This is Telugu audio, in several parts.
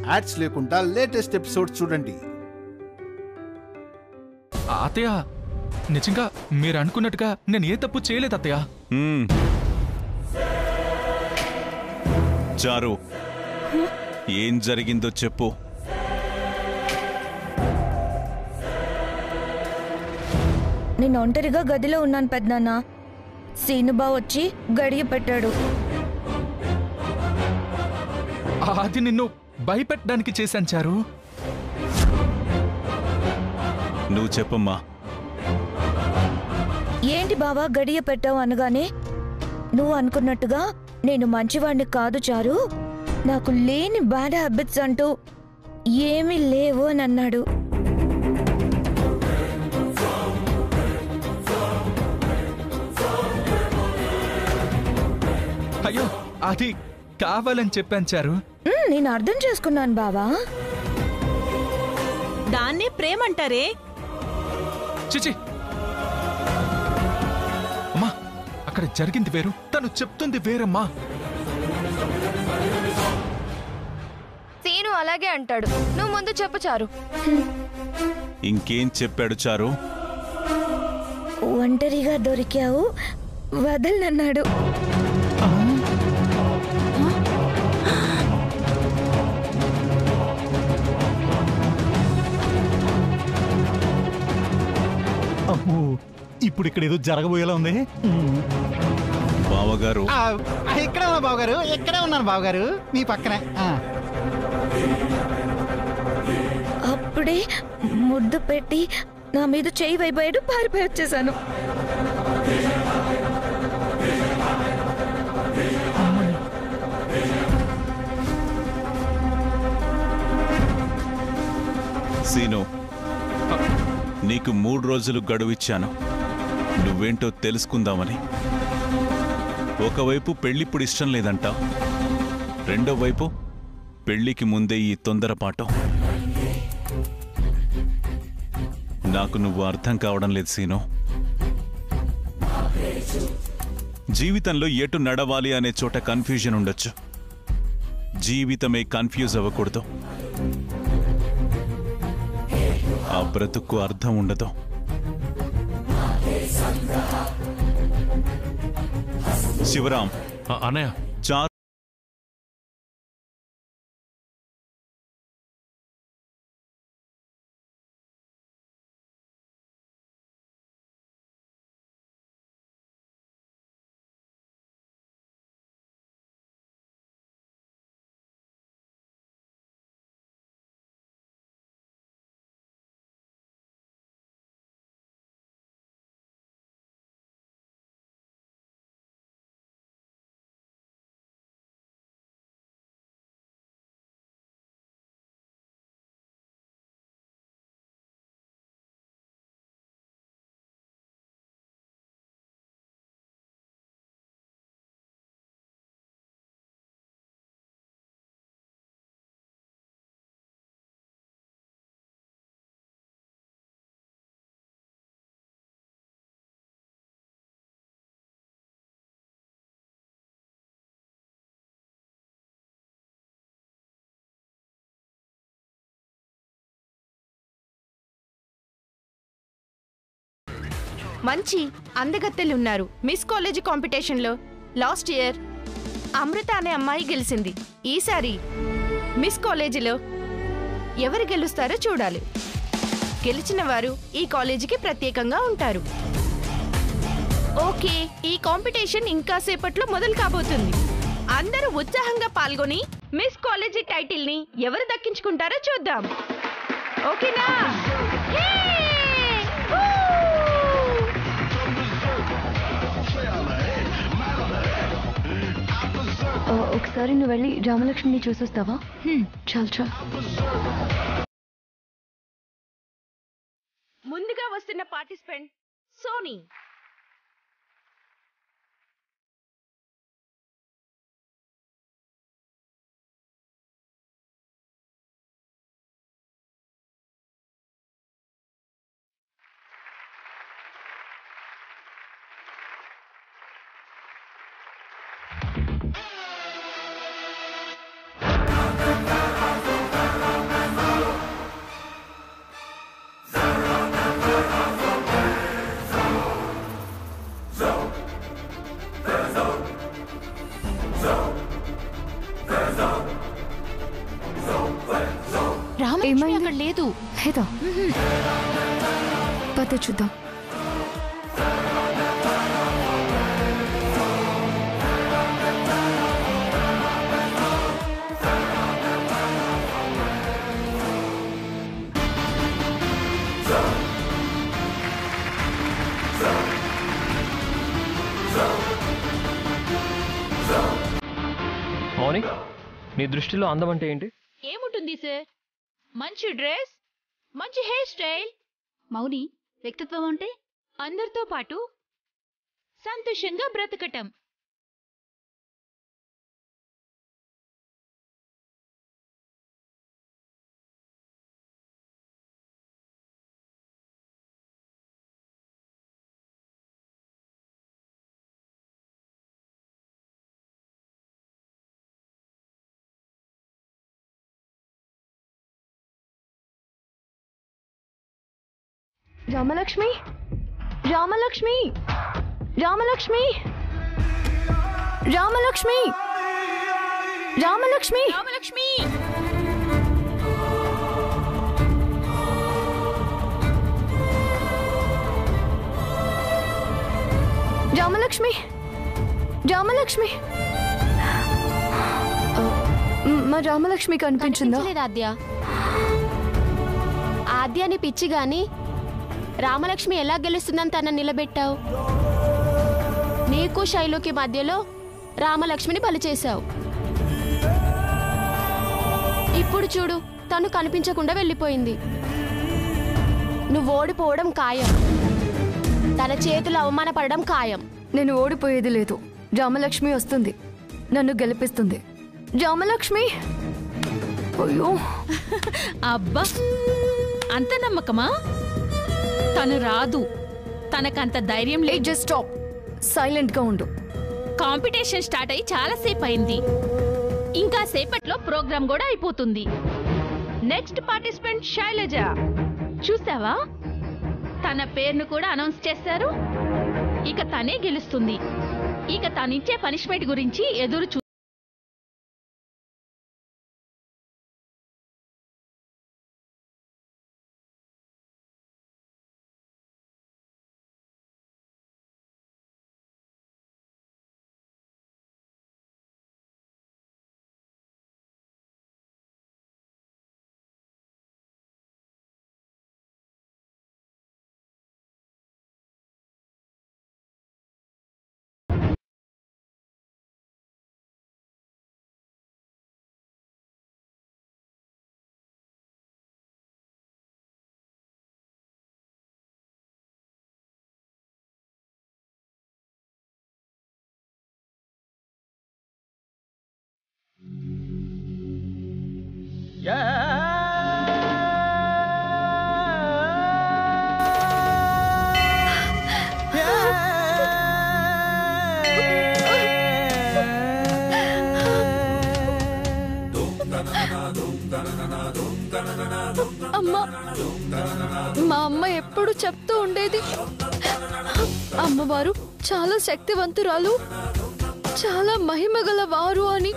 యాడ్స్ లేకుండా లేటెస్ట్ ఎపిసోడ్ చూడండి అత్తయ్య నిజంగా మీరు అనుకున్నట్టుగా నేను ఏ తప్పు చేయలేదు అత్తయ్య మ్మ్. చారు ఏం జరిగిందో చెప్పు నేను ఒంటరిగా గదిలో ఉన్నాను పెద్దనాన్న సీనుబా వచ్చి గడియ పెట్టాడు అది నిన్ను భయపెట్టడానికి చేశాను చారు నువ్వు చెప్పమ్మా ఏంటి బావా గడియ పెట్టావు అనగానే నువ్వు అనుకున్నట్టుగా నేను మంచివాణ్ణి కాదు చారు నాకు లేని బ్యాడ్ హ్యాబిట్స్ అంటూ ఏమీ లేవు అని అన్నాడు అయ్యో అది కావాలని చెప్పాను చారు "ఉమ్, నేను అర్థం చేసుకున్నాను బావా దాన్నే ప్రేమంటారే చిచి అమ్మా అక్కడ జరిగింది వేరు తను చెప్తుంది వేరమ్మా సీను అలాగే అంటాడు నువ్వు ముందు చెప్పు చారు ఇంకేం చెప్పాడు చారు ఒంటరిగా దొరికావు వదలనన్నాడు అమ్మో ఇప్పుడు ఇక్కడ ఏదో జరగబోయేలా ఉంది బావగారు ఆ, ఇక్కడే ఉన్నా బావగారు ఇక్కడే ఉన్నాను బావగారు మీ పక్కనే ఆ. అప్పుడే ముద్దు పెట్టి నా మీద చేయి వైపోయాడు పారిపోయి వచ్చేసాను సీను నీకు మూడు రోజులు గడువిచ్చాను నువ్వేంటో తెలుసుకుందామని ఒకవైపు పెళ్ళిప్పుడు ఇష్టం లేదంట రెండో వైపు పెళ్లికి ముందే ఈ తొందరపాటు నాకు నువ్వు అర్థం కావడం లేదు సీను జీవితంలో ఎటు నడవాలి అనే చోట కన్ఫ్యూజన్ ఉండొచ్చు జీవితమే కన్ఫ్యూజ్ అవ్వకూడదు ఆ బ్రతుక్కు అర్థం ఉండదు శివరాం అన్నయ్య చారు మంచి అందగత్తెలున్నారు మిస్ కాలేజీ కాంపిటీషన్లో లాస్ట్ ఇయర్ అమృత అనే అమ్మాయి గెలిచింది ఈసారి మిస్ కాలేజీలో ఎవరు గెలుస్తారో చూడాలి గెలిచిన వారు ఈ కాలేజీకి ప్రత్యేకంగా ఉంటారు ఓకే ఈ కాంపిటీషన్ ఇంకా సేపట్లో మొదలు కాబోతుంది అందరూ ఉత్సాహంగా పాల్గొని మిస్ కాలేజీ టైటిల్ ని ఎవరు దక్కించుకుంటారో చూద్దాం ఓకేనా హే! ఊ! ఒకసారి నువ్వు వెళ్ళి రామలక్ష్మిని చూసొస్తావా చాలు చాలు ముందుగా వస్తున్న పార్టిసిపెంట్ సోనీ రామలక్ష్మి ఏమైంది? అక్కడ లేదు లేదా పద చూద్దాం మౌని నీ దృష్టిలో అందం అంటే ఏంటి ఏముంటుంది సార్ మంచి డ్రెస్ మంచి హెయిర్ స్టైల్ మౌని వ్యక్తిత్వం అంటే అందరితో పాటు సంతోషంగా బ్రతకటం రామలక్ష్మి రామలక్ష్మి రామలక్ష్మి రామలక్ష్మి రామలక్ష్మి రామలక్ష్మి రామలక్ష్మి రామలక్ష్మి ఆ, మ్, మా రామలక్ష్మి కనిపించిందా కనిపించలేదు ఆద్య ఆద్యాని పిచ్చి గాని రామలక్ష్మి ఎలా గెలుస్తుందని తన నిలబెట్టావు నీకు శైలుకి మధ్యలో రామలక్ష్మిని బలి చేశావు ఇప్పుడు చూడు తను కనిపించకుండా వెళ్ళిపోయింది నువ్వు ఓడిపోవడం ఖాయం తన చేతులు అవమానపడడం ఖాయం నేను ఓడిపోయేది లేదు రామలక్ష్మి వస్తుంది నన్ను గెలిపిస్తుంది రామలక్ష్మి అయ్యో అబ్బా అంత నమ్మకమా తను రాదు తనకంత ధైర్యం ఏ లేదు జస్ట్ స్టాప్ సైలెంట్ గా ఉండు కాంపిటీషన్ స్టార్ట్ అయ్యి చాలా సేపు అయింది ఇంకా సేపట్లో ప్రోగ్రామ్ కూడా అయిపోతుంది నెక్స్ట్ పార్టిసిపెంట్ శైలజ చూసావా తన పేరును కూడా అనౌన్స్ చేశారు ఇక తనే గెలుస్తుంది ఇక తనిచ్చే పనిష్మెంట్ గురించి ఎదురు చూ అమ్మ మా అమ్మ ఎప్పుడు చెప్తూ ఉండేది అమ్మవారు చాలా శక్తివంతురాలు చాలా మహిమగల వారు అని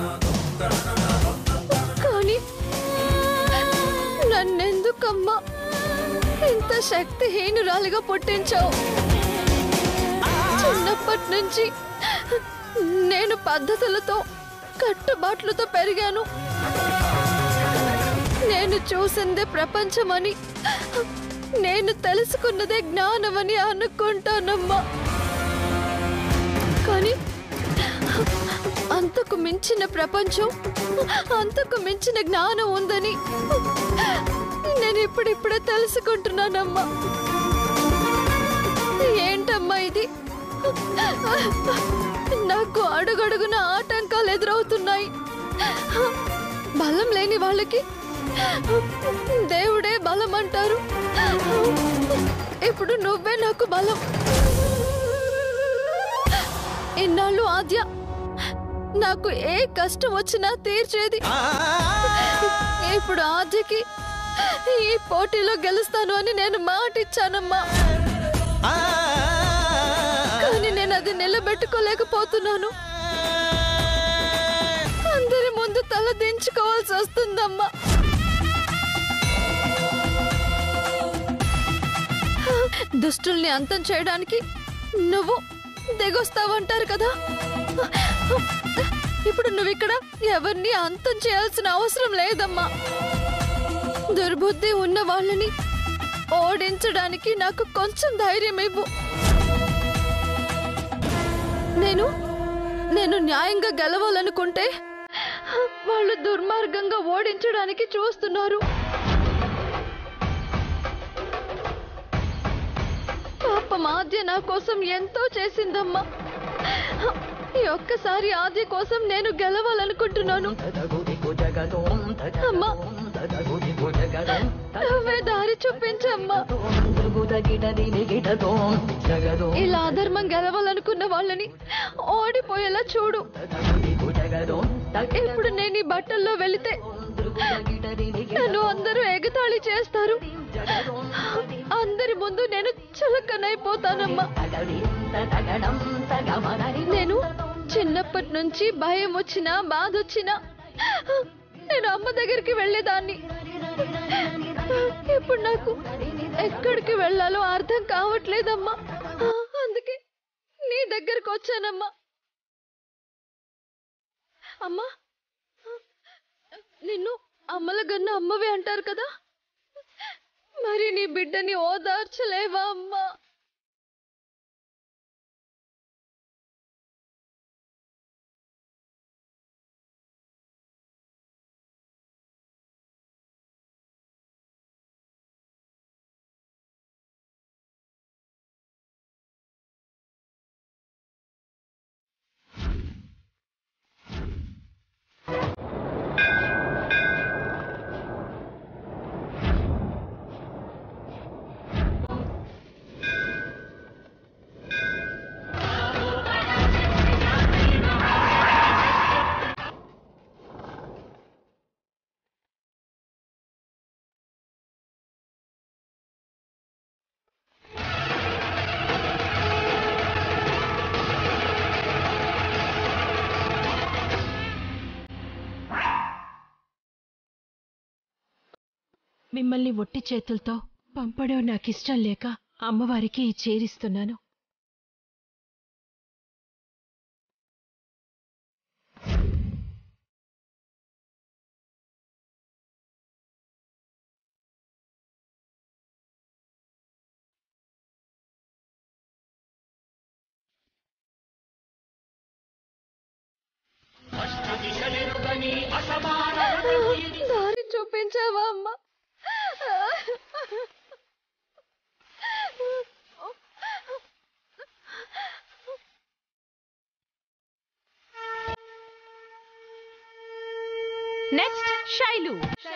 కానీ నన్నెందుకమ్మా ఇంత శక్తిహీనురాలిగా పుట్టించావు చిన్నప్పటి నుంచి నేను పద్ధతులతో కట్టుబాట్లతో పెరిగాను నేను చూసిందే ప్రపంచమని నేను తెలుసుకున్నదే జ్ఞానమని అనుకుంటానమ్మా కానీ అంతకు మించిన ప్రపంచం అంతకు మించిన జ్ఞానం ఉందని నేను ఇప్పుడిప్పుడే తెలుసుకుంటున్నానమ్మా ఏంటమ్మా ఇది నాకు అడుగడుగున ఆటంకాలు ఎదురవుతున్నాయి బలం లేని వాళ్ళకి దేవుడే బలం అంటారు ఇప్పుడు నువ్వే నాకు బలం ఇన్నాళ్ళు ఆద్య నాకు ఏ కష్టం వచ్చినా తీర్చేది ఇప్పుడు ఆద్యకి ఈ పోటీలో గెలుస్తాను అని నేను మాట ఇచ్చానమ్మా కానీ నేను అది నిలబెట్టుకోలేకపోతున్నాను అందరి ముందు తల దించుకోవాల్సి వస్తుందమ్మా దుష్టుల్ని అంతం చేయడానికి నువ్వు దిగొస్తావంటారు కదా ఇప్పుడు నువ్వు ఇక్కడ ఎవరిని అంతం చేయాల్సిన అవసరం లేదమ్మా దుర్బుద్ధి ఉన్న వాళ్ళని ఓడించడానికి నాకు కొంచెం ధైర్యం ఇవ్వు నేను నేను న్యాయంగా గెలవాలనుకుంటే వాళ్ళు దుర్మార్గంగా ఓడించడానికి చూస్తున్నారు పాపం ఆద్య నా కోసం ఎంతో చేసిందమ్మా ఈ ఒక్కసారి ఆద్య కోసం నేను గెలవాలనుకుంటున్నాను అమ్మా నువ్వే దారి చూపించమ్మా ఇలా అధర్మం గెలవాలనుకున్న వాళ్ళని ఓడిపోయేలా చూడు ఇప్పుడు నేను ఈ బట్టల్లో వెళితే నన్ను అందరూ ఎగతాళి చేస్తారు అందరి ముందు నేను చులకనైపోతానమ్మా నేను చిన్నప్పటి నుంచి భయం వచ్చినా బాధ వచ్చినా నేను అమ్మ దగ్గరికి వెళ్ళేదాన్ని ఇప్పుడు నాకు ఎక్కడికి వెళ్ళాలో అర్థం కావట్లేదమ్మా అందుకే నీ దగ్గరకు వచ్చానమ్మా అమ్మా నిన్ను అమ్మల గన్న అమ్మవే అంటారు కదా మరి నీ బిడ్డని ఓదార్చలేవా అమ్మా మిమ్మల్ని ఒట్టి చేతులతో పంపడం నాకు ఇష్టం లేక అమ్మవారికి ఈ చేరిస్తున్నాను దారి చూపించావా అమ్మా నెక్స్ట్ శైలు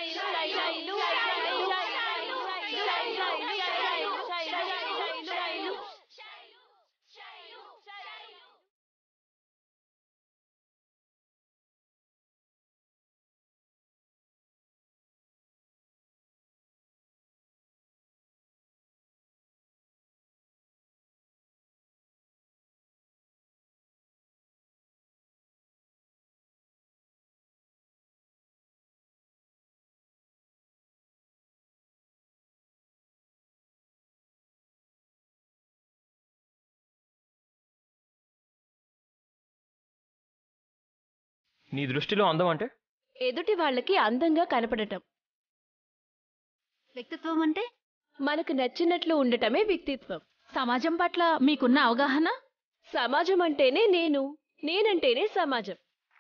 నీ దృష్టిలో అందం అంటే ఎదుటి వాళ్ళకి అందంగా కనపడటం వ్యక్తిత్వం అంటే మనకు నచ్చినట్లు ఉండటమే వ్యక్తిత్వం సమాజం పట్ల మీకున్న అవగాహన సమాజం అంటేనే నేను నేనంటేనే సమాజం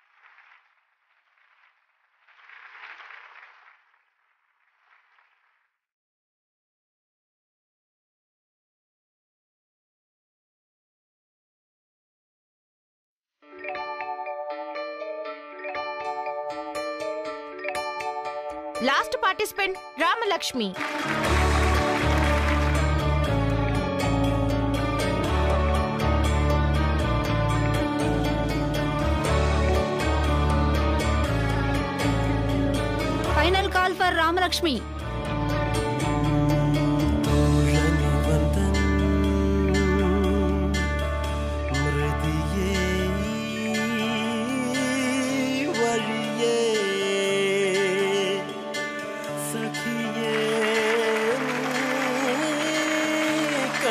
last participant Ramalakshmi final call for Ramalakshmi सखिए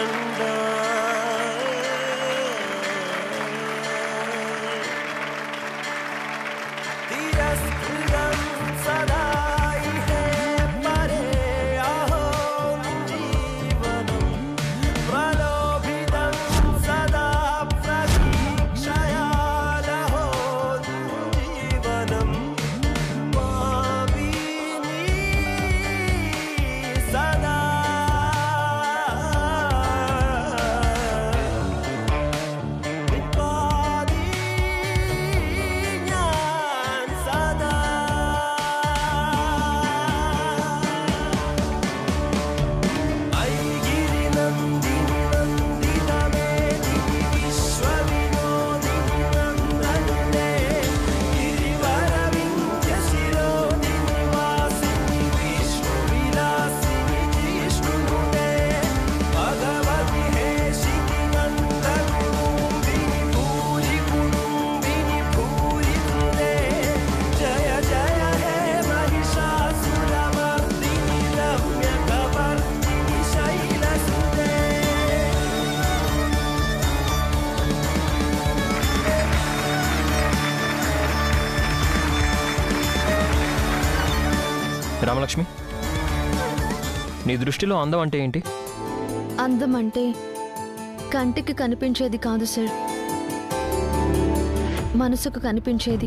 రామలక్ష్మి నీ దృష్టిలో అందం అంటే ఏంటి అందం అంటే కంటికి కనిపించేది కాదు సార్ మనసుకు కనిపించేది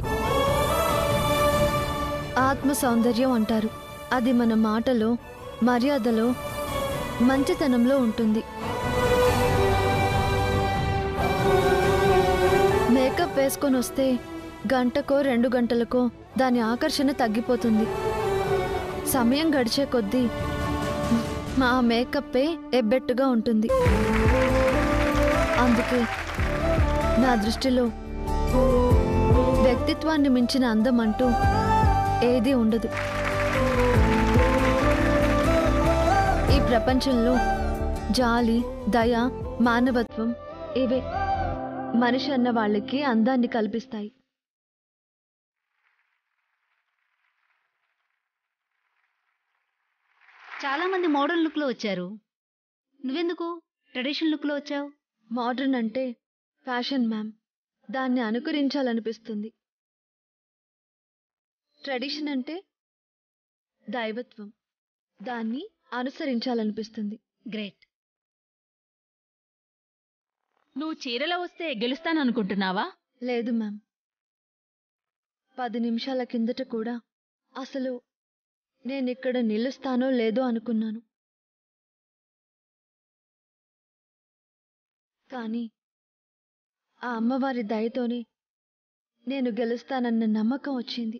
ఆత్మ సౌందర్యం అంటారు అది మన మాటలో మర్యాదలో మంచితనంలో ఉంటుంది మేకప్ వేసుకొని వస్తే గంటకో రెండు గంటలకో దాని ఆకర్షణ తగ్గిపోతుంది సమయం గడిచే కొద్దీ మా మేకప్పే ఎబ్బెట్టుగా ఉంటుంది అందుకే నా దృష్టిలో వ్యక్తిత్వాన్ని మించిన అందం అంటూ ఏదీ ఉండదు ఈ ప్రపంచంలో జాలి దయ మానవత్వం ఇవే మనిషి అన్న వాళ్ళకి అందాన్ని కల్పిస్తాయి చాలా మంది మోడర్న్ లుక్ లో వచ్చారు నువ్వెందుకు ట్రెడిషనల్ లుక్ లో వచ్చావు మోడర్న్ అంటే ఫ్యాషన్ మ్యామ్ దాన్ని అనుకరించాలనిపిస్తుంది ట్రెడిషన్ అంటే దైవత్వం దాన్ని అనుసరించాలనిపిస్తుంది గ్రేట్ నువ్వు చీరలో వస్తే గెలుస్తాననుకుంటున్నావా లేదు మ్యామ్ పది నిమిషాల కిందట కూడా అసలు నేనిక్కడ నిలుస్తానో లేదో అనుకున్నాను కానీ ఆ అమ్మవారి దయతోనే నేను గెలుస్తానన్న నమ్మకం వచ్చింది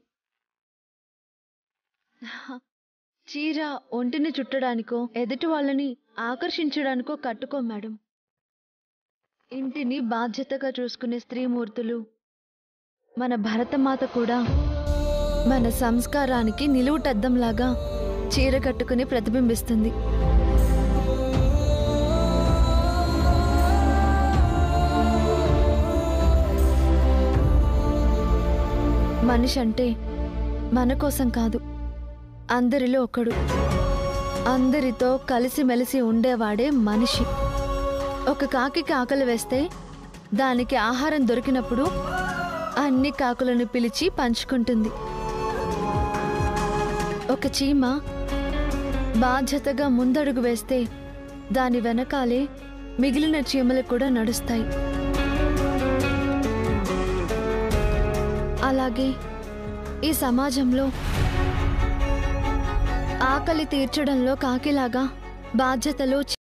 చీర ఒంటిని చుట్టడానికో ఎదుటి వాళ్ళని ఆకర్షించడానికో కట్టుకో మేడం ఇంటిని బాధ్యతగా చూసుకునే స్త్రీమూర్తులు మన భరతమాత కూడా మన సంస్కారానికి నిలువుటద్దంలాగా చీర కట్టుకుని ప్రతిబింబిస్తుంది మనిషి అంటే మన కోసం కాదు అందరిలో ఒకడు అందరితో కలిసిమెలిసి ఉండేవాడే మనిషి ఒక కాకికి ఆకలి వేస్తే దానికి ఆహారం దొరికినప్పుడు అన్ని కాకులను పిలిచి పంచుకుంటుంది ఒక చీమ బాధ్యతగా ముందడుగు వేస్తే దాని వెనకాలే మిగిలిన చీమలు కూడా నడుస్తాయి అలాగే ఈ సమాజంలో ఆకలి తీర్చడంలో కాకిలాగా బాధ్యతలు చి-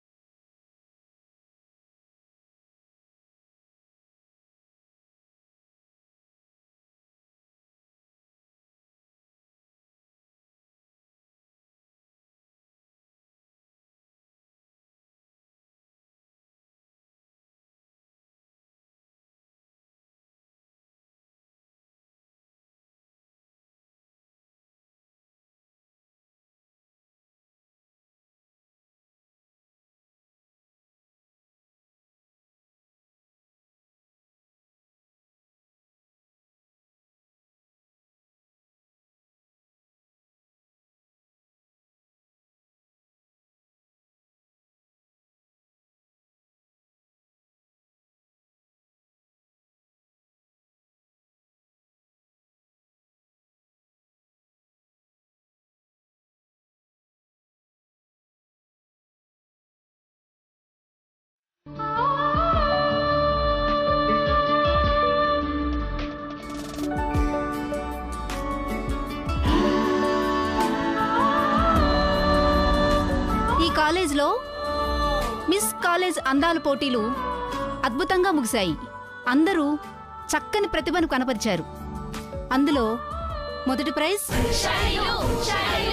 ఈ కాలేజ్లో మిస్ కాలేజ్ అందాల పోటీలు అద్భుతంగా ముగిశాయి అందరూ చక్కని ప్రతిభను కనపరిచారు అందులో మొదటి ప్రైజ్ శైలు, శైలు.